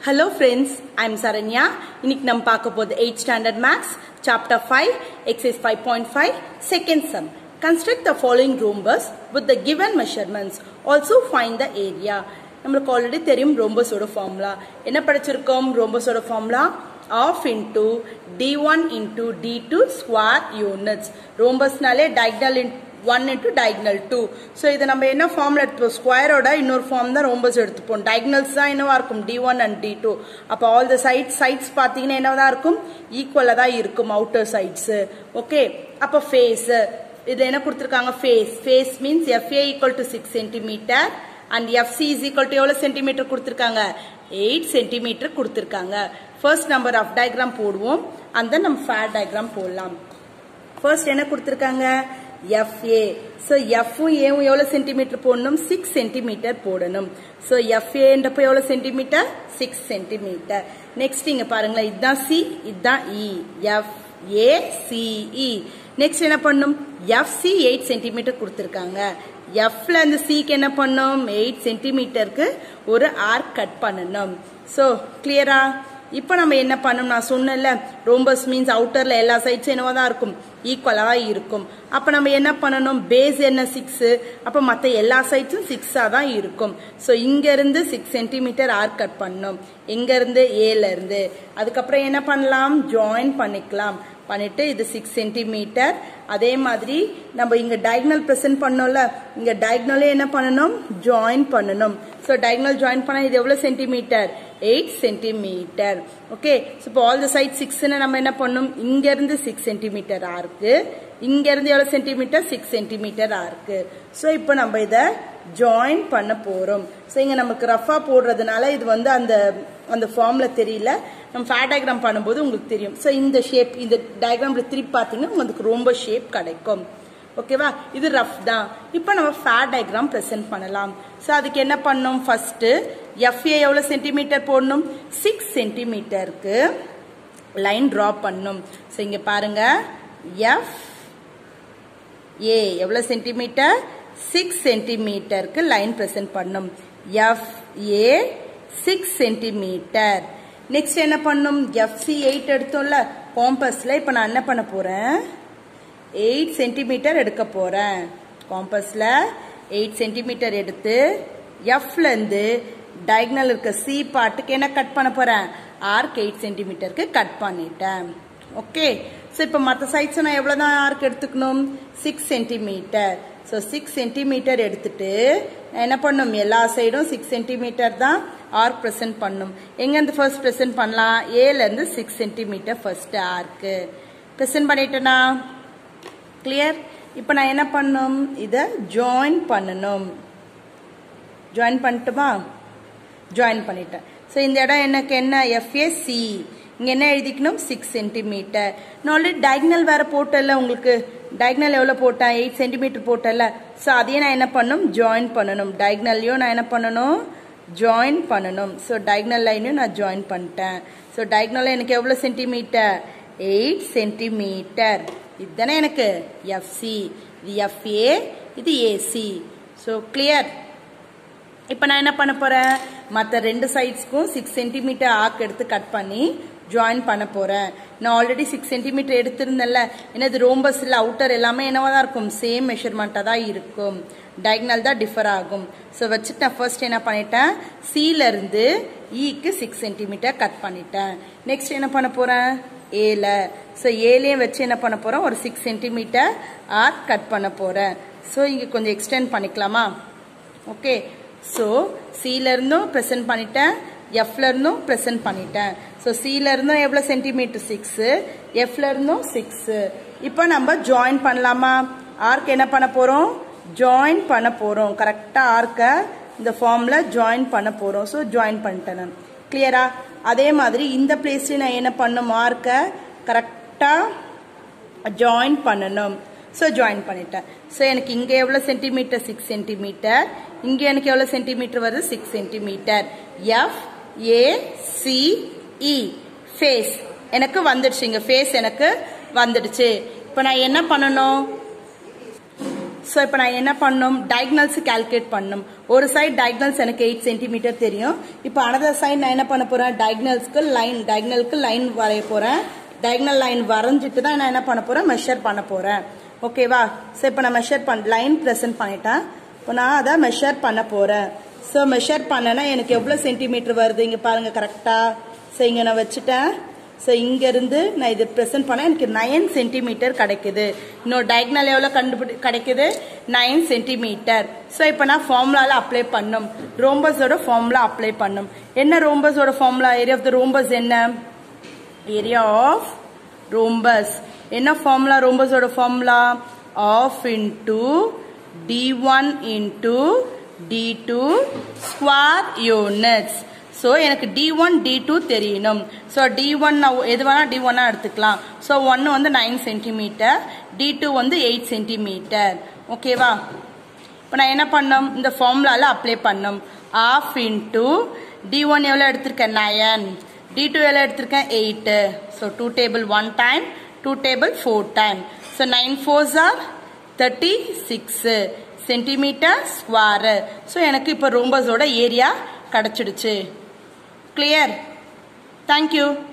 hello friends I'm Saranya இன்னைக்கு நம்ம பார்க்க போகுது eight standard maths chapter five exercise five point five second sum construct the following rhombus with the given measurements also find the area நம்மளுக்கு already தெரியும் ரோம்பஸோட formula என்ன படிச்சிருக்கோம் ரோம்பஸோட formula of into D one into D two square units ரோம்பஸ்னாலே diagonal in one into diagonal two so இதை நம்ம என்ன ஃபார்ம்ல எடுத்துப்போம் ஸ்கொயரோட இன்னொரு ஃபார்ம் தான் ரோம்பஸ் எடுத்துப்போம் டயக்னல்ஸ் தான் என்னவா இருக்கும் D one and D two அப்போ ஆல் த சைட் சைட்ஸ் பார்த்தீங்கன்னா என்னவா இருக்கும் ஈக்குவலாக தான் இருக்கும் அவுட்டர் சைட்ஸ் ஓகே அப்போ ஃபேஸ் இதில் என்ன கொடுத்துருக்காங்க face face means FA equal to six centimetre and FC is equal to எவ்வளோ சென்டிமீட்டர் கொடுத்துருக்காங்க எயிட் சென்டிமீட்டர் கொடுத்துருக்காங்க ஃபர்ஸ்ட் நம்பர் ஆஃப் டயக்ராம் போடுவோம் அந்த நம்ம ஃபேர் டயக்ராம் போடலாம் ஃபர்ஸ்ட் என்ன கொடுத்துருக்காங்க எஃப்ஏ ஸோ எஃப்பும் ஏவும் எவ்வளோ சென்டிமீட்டர் போடணும் சிக்ஸ் சென்டிமீட்டர் போடணும் ஸோ எஃப்ஏன்றப்ப எவ்வளோ சென்டிமீட்டர் சிக்ஸ் சென்டிமீட்டர் நெக்ஸ்ட் இங்க பாருங்களேன் இதுதான் சி இதுதான் E F A CE next என்ன பண்ணும் எஃப்சி எயிட் சென்டிமீட்டர் கொடுத்துருக்காங்க எஃப்ல இருந்து சிக்கு என்ன பண்ணும் எயிட் சென்டிமீட்டருக்கு ஒரு ஆர்க் கட் பண்ணணும் ஸோ கிளியரா இப்போ நம்ம என்ன பண்ணணும் நான் சொன்னேன்ல ரோம்பஸ் மீன்ஸ் அவுட்டர்ல எல்லா சைட்ஸும் என்னவா தான் இருக்கும் ஈக்குவலாக இருக்கும் அப்போ நம்ம என்ன பண்ணணும் பேஸ் என்ன சிக்ஸு அப்போ மற்ற எல்லா சைட்ஸும் சிக்ஸாக தான் இருக்கும் ஸோ இங்கேருந்து சிக்ஸ் சென்டிமீட்டர் ஆர்க் கட் பண்ணணும் இங்கேருந்து ஏலேருந்து அதுக்கப்புறம் என்ன பண்ணலாம் ஜாயின் பண்ணிக்கலாம் பண்ணிட்டு இது சிக்ஸ் சென்டிமீட்டர் அதே மாதிரி நம்ம இங்க டயக்னல் ப்ரெசென்ட் பண்ணோம்ல இங்க டயக்னலே என்ன பண்ணணும் ஜாயின் பண்ணணும் ஸோ டயக்னல் ஜாயின் பண்ண இது எவ்வளவு centimetre eight centimetre okay so இப்போ ஆல் த சைட் சிக்ஸ்னு நம்ம என்ன பண்ணணும் இங்க இருந்து சிக்ஸ் சென்டிமீட்டர் ஆருக்கு இங்க இருந்து எவ்வளவு சென்டிமீட்டர் சிக்ஸ் சென்டிமீட்டர் ஆருக்கு ஸோ இப்போ நம்ம இதை ஜாயின் பண்ண போறோம் ஸோ இங்க நமக்கு ரஃபா போடுறதுனால இது வந்து அந்த அந்த ஃபார்ம்ல தெரியல நம்ம ஃபேர் டயக்ராம் பண்ணும்போது உங்களுக்கு தெரியும் ஸோ இந்த ஷேப் இந்த டயக்ராம்ல திருப்பி பார்த்தீங்கன்னா உங்களுக்கு ரொம்ப ஷேப் கிடைக்கும் ஓகேவா இது ரஃப் தான் இப்போ நம்ம ஃபேர் டயக்ராம் ப்ரெசென்ட் பண்ணலாம் ஸோ அதுக்கு என்ன பண்ணணும் ஃபர்ஸ்ட் எஃப்ஏ எவ்வளோ சென்டிமீட்டர் போடணும் சிக்ஸ் சென்டிமீட்டருக்கு லைன் ட்ரா பண்ணணும் ஸோ இங்கே பாருங்க எஃப் ஏ எவ்வளோ சென்டிமீட்டர் சிக்ஸ் சென்டிமீட்டருக்கு லைன் ப்ரெசென்ட் பண்ணும் F A six centimetre next என்ன பண்ணும் எஃப்சி எயிட் எடுத்தோம்ல காம்பஸ்ல இப்போ நான் என்ன பண்ண போறேன் எயிட் சென்டிமீட்டர் எடுக்க போறேன் காம்பஸ்ல எயிட் சென்டிமீட்டர் எடுத்து எஃப்ல இருந்து டயக்னல் இருக்க சி பார்ட்டுக்கு என்ன கட் பண்ண போறேன் ஆர்க் எயிட் சென்டிமீட்டருக்கு கட் பண்ணிட்டேன் ஓகே ஸோ இப்போ மற்ற சைட்ஸ் நான் எவ்வளோ தான் ஆர்க் எடுத்துக்கணும் six centimetre so six centimetre எடுத்துட்டு என்ன பண்ணும் எல்லா சைடும் சிக்ஸ் சென்டிமீட்டர் தான் ஆர்க் ப்ரெசென்ட் பண்ணும் எங்கேருந்து ஃபர்ஸ்ட் ப்ரெசென்ட் பண்ணலாம் ஏலேருந்து six centimetre first arc present பண்ணிட்டேனா கிளியர் இப்போ நான் என்ன பண்ணும் இதை ஜாயின் பண்ணணும் ஜாயின் பண்ணட்டுமா ஜாயின் பண்ணிட்டேன் ஸோ இந்த இடம் எனக்கு என்ன எஃப்ஏசி இங்கே என்ன எழுதிக்கணும் சிக்ஸ் சென்டிமீட்டர் நான் ஆல்ரெடி டயக்னல் வேற போட்டல உங்களுக்கு டயக்னல் எவ்வளோ போட்டேன் எயிட் சென்டிமீட்டர் போட்டல ஸோ அதையும் நான் என்ன பண்ணணும் ஜாயின் பண்ணணும் டயக்னல்லையும் நான் என்ன பண்ணணும் ஜாயின் பண்ணணும் ஸோ டயக்னல் லைனையும் நான் ஜாயின் பண்ணிட்டேன் ஸோ டயக்னல் எனக்கு எவ்வளோ சென்டிமீட்டர் எயிட் சென்டிமீட்டர் இதுதானே எனக்கு எஃப்சி இது எஃப்ஏ இது ஏசி ஸோ கிளியர் இப்போ நான் என்ன பண்ண போறேன் மற்ற ரெண்டு சைட்ஸ்க்கும் சிக்ஸ் சென்டிமீட்டர் ஆர்க் எடுத்து கட் பண்ணி ஜாயின் பண்ண போறேன் நான் ஆல்ரெடி சிக்ஸ் சென்டிமீட்டர் எடுத்திருந்தேன்ல என்னது ரோம்பஸ் இல்லை அவுட்டர் எல்லாமே என்னவா தான் இருக்கும் சேம் மெஷர்மெண்ட்டாக தான் இருக்கும் டயக்னல் தான் டிஃபர் ஆகும் ஸோ வச்சுட்டு நான் ஃபர்ஸ்ட் என்ன பண்ணிட்டேன் சீல இருந்து ஈக்கு சிக்ஸ் சென்டிமீட்டர் கட் பண்ணிட்டேன் நெக்ஸ்ட் என்ன பண்ண போறேன் ஏல ஸோ ஏலையும் வச்சு என்ன பண்ண போறோம் ஒரு சிக்ஸ் சென்டிமீட்டர் ஆர்க் கட் பண்ண போறேன் ஸோ இங்கே கொஞ்சம் எக்ஸ்டெண்ட் பண்ணிக்கலாமா ஓகே ஸோ சில இருந்தும் ப்ரெசென்ட் பண்ணிட்டேன் எஃப்ல இருந்தும் ப்ரெசென்ட் பண்ணிட்டேன் ஸோ சில இருந்தும் எவ்வளோ சென்டிமீட்டர் சிக்ஸு எஃப்ல இருந்தும் சிக்ஸு இப்போ நம்ம ஜாயின் பண்ணலாமா ஆர்க் என்ன பண்ண போகிறோம் ஜாயின் பண்ண போகிறோம் கரெக்டாக ஆர்க்கை இந்த ஃபார்மில் ஜாயின் பண்ண போகிறோம் ஸோ ஜாயின் பண்ணிட்டேன் நான் கிளியரா அதே மாதிரி இந்த பிளேஸ்ல நான் என்ன பண்ணும் மார்க்கை கரெக்டாக ஜாயின் பண்ணணும் ஸோ ஜாயின் பண்ணிட்டேன் ஸோ எனக்கு இங்கே எவ்வளோ சென்டிமீட்டர் சிக்ஸ் சென்டிமீட்டர் இங்கே எனக்கு எவ்வளோ சென்டிமீட்டர் வருது six centimetre F A C E face எனக்கு வந்துடுச்சு இங்கே ஃபேஸ் எனக்கு வந்துடுச்சு இப்போ நான் என்ன பண்ணணும் ஸோ இப்போ நான் என்ன பண்ணணும் டயக்னல்ஸ் கால்குலேட் பண்ணணும் ஒரு சைடு டயக்னல்ஸ் எனக்கு எயிட் சென்டிமீட்டர் தெரியும் இப்போ அனதர் சைடு நான் என்ன பண்ண போறேன் டயக்னல்ஸ்க்கு லைன் டயக்னலுக்கு லைன் வரைய போறேன் டயக்னல் லைன் வரைஞ்சிட்டு தான் நான் என்ன பண்ண போறேன் மெஷர் பண்ண போறேன் ஓகேவா ஸோ இப்போ நான் மெஷர் பண்ண லைன் ப்ரெசென்ட் பண்ணிட்டேன் இப்போ நான் அதை மெஷர் பண்ண போறேன் ஸோ மெஷர் பண்ணனா எனக்கு எவ்வளோ சென்டிமீட்டர் வருது இங்கே பாருங்க கரெக்டாக ஸோ இங்கே நான் வச்சுட்டேன் ஸோ இங்கேருந்து நான் இது ப்ரெசென்ட் பண்ண எனக்கு நைன் சென்டிமீட்டர் கிடைக்குது இன்னொரு டயக்னல் எவ்வளோ கண்டுபிடி கிடைக்குது நைன் சென்டிமீட்டர் ஸோ இப்போ நான் ஃபார்முலாவில் அப்ளை பண்ணும் ரோம்பஸோட ஃபார்முலா அப்ளை பண்ணும் என்ன ரோம்பஸோட formula area of the rhombus என்ன ஏரியா ஆஃப் ரோம்பஸ் என்ன ஃபார்முலா ரோம்பஸோட formula of into D one into D two square units so எனக்கு டி ஒன் டி டூ தெரியணும் ஸோ டி ஒன் எது வேணால் டி ஒன்னாக எடுத்துக்கலாம் ஸோ ஒன்று வந்து நைன் சென்டிமீட்டர் டி டூ வந்து எயிட் சென்டிமீட்டர் ஓகேவா இப்போ நான் என்ன பண்ணோம் இந்த ஃபார்முலாவில் அப்ளை பண்ணோம் ஆஃப் இன்டூ டி ஒன் எவ்வளோ எடுத்திருக்கேன் நயன் டி டூ எவ்வளோ எடுத்திருக்கேன் eight so two table one time two table four time so nine fours are thirty six centimetre square so எனக்கு இப்போ ரோம்பஸோட ஏரியா கிடச்சிடுச்சு கிளியர் தேங்க்யூ